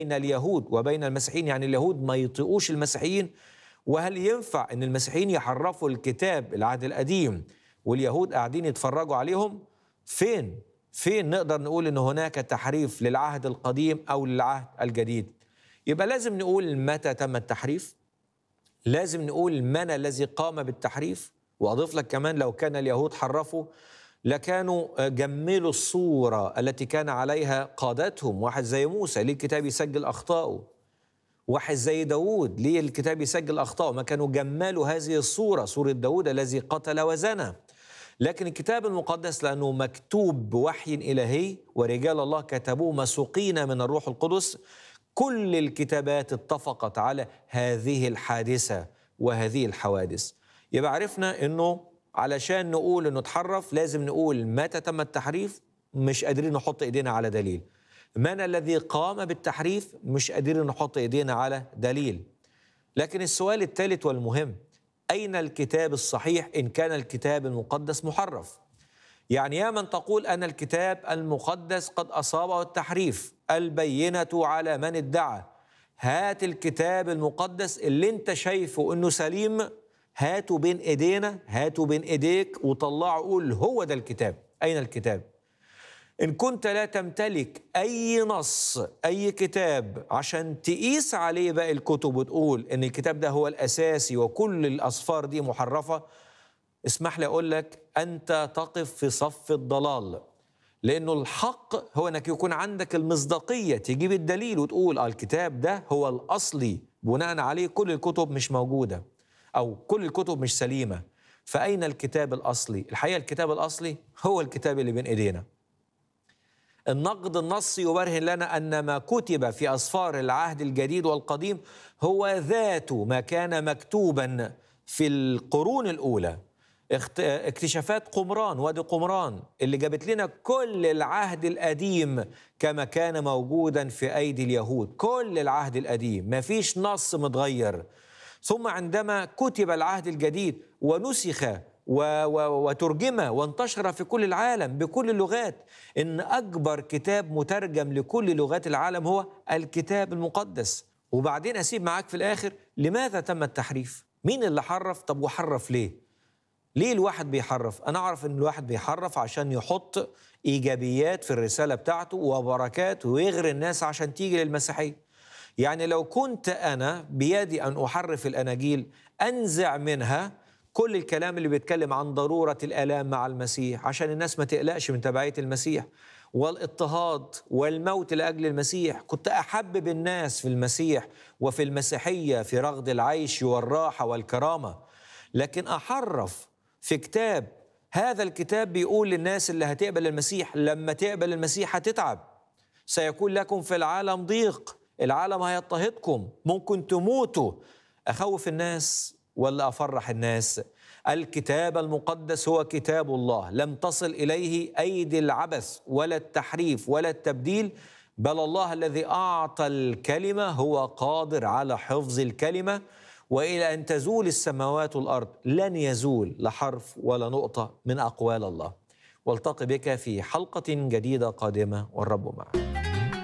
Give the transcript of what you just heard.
بين اليهود وبين المسيحيين يعني اليهود ما يطيقوش المسيحيين وهل ينفع ان المسيحيين يحرفوا الكتاب العهد القديم واليهود قاعدين يتفرجوا عليهم فين فين نقدر نقول ان هناك تحريف للعهد القديم او للعهد الجديد يبقى لازم نقول متى تم التحريف لازم نقول من الذي قام بالتحريف واضيف لك كمان لو كان اليهود حرفوا لكانوا جملوا الصورة التي كان عليها قادتهم واحد زي موسى ليه الكتاب يسجل أخطائه واحد زي داود ليه الكتاب يسجل أخطائه ما كانوا جملوا هذه الصورة صورة داود الذي قتل وزنى لكن الكتاب المقدس لأنه مكتوب بوحي إلهي ورجال الله كتبوه مسوقين من الروح القدس كل الكتابات اتفقت على هذه الحادثة وهذه الحوادث يبقى عرفنا أنه علشان نقول انه اتحرف لازم نقول متى تم التحريف مش قادرين نحط ايدينا على دليل من الذي قام بالتحريف مش قادرين نحط ايدينا على دليل لكن السؤال الثالث والمهم اين الكتاب الصحيح ان كان الكتاب المقدس محرف يعني يا من تقول ان الكتاب المقدس قد اصابه التحريف البينه على من ادعى هات الكتاب المقدس اللي انت شايفه انه سليم هاتوا بين ايدينا هاتوا بين ايديك وطلعوا قول هو ده الكتاب اين الكتاب ان كنت لا تمتلك اي نص اي كتاب عشان تقيس عليه باقي الكتب وتقول ان الكتاب ده هو الاساسي وكل الاصفار دي محرفه اسمح لي اقول لك انت تقف في صف الضلال لانه الحق هو انك يكون عندك المصداقيه تجيب الدليل وتقول اه الكتاب ده هو الاصلي بناء عليه كل الكتب مش موجوده أو كل الكتب مش سليمة فأين الكتاب الأصلي؟ الحقيقة الكتاب الأصلي هو الكتاب اللي بين إيدينا النقد النصي يبرهن لنا أن ما كتب في أسفار العهد الجديد والقديم هو ذات ما كان مكتوبا في القرون الأولى اكتشافات قمران وادي قمران اللي جابت لنا كل العهد القديم كما كان موجودا في أيدي اليهود كل العهد القديم ما فيش نص متغير ثم عندما كتب العهد الجديد ونسخ و و وترجم وانتشر في كل العالم بكل اللغات ان اكبر كتاب مترجم لكل لغات العالم هو الكتاب المقدس وبعدين اسيب معاك في الاخر لماذا تم التحريف مين اللي حرف طب وحرف ليه ليه الواحد بيحرف انا اعرف ان الواحد بيحرف عشان يحط ايجابيات في الرساله بتاعته وبركات ويغري الناس عشان تيجي للمسيحيه يعني لو كنت انا بيدي ان احرف الاناجيل انزع منها كل الكلام اللي بيتكلم عن ضروره الالام مع المسيح عشان الناس ما تقلقش من تبعيه المسيح والاضطهاد والموت لاجل المسيح كنت احبب الناس في المسيح وفي المسيحيه في رغد العيش والراحه والكرامه لكن احرف في كتاب هذا الكتاب بيقول للناس اللي هتقبل المسيح لما تقبل المسيح هتتعب سيكون لكم في العالم ضيق العالم هيضطهدكم ممكن تموتوا اخوف الناس ولا افرح الناس الكتاب المقدس هو كتاب الله لم تصل اليه ايدي العبث ولا التحريف ولا التبديل بل الله الذي اعطى الكلمه هو قادر على حفظ الكلمه والى ان تزول السماوات والارض لن يزول لحرف ولا نقطه من اقوال الله والتقي بك في حلقه جديده قادمه والرب معك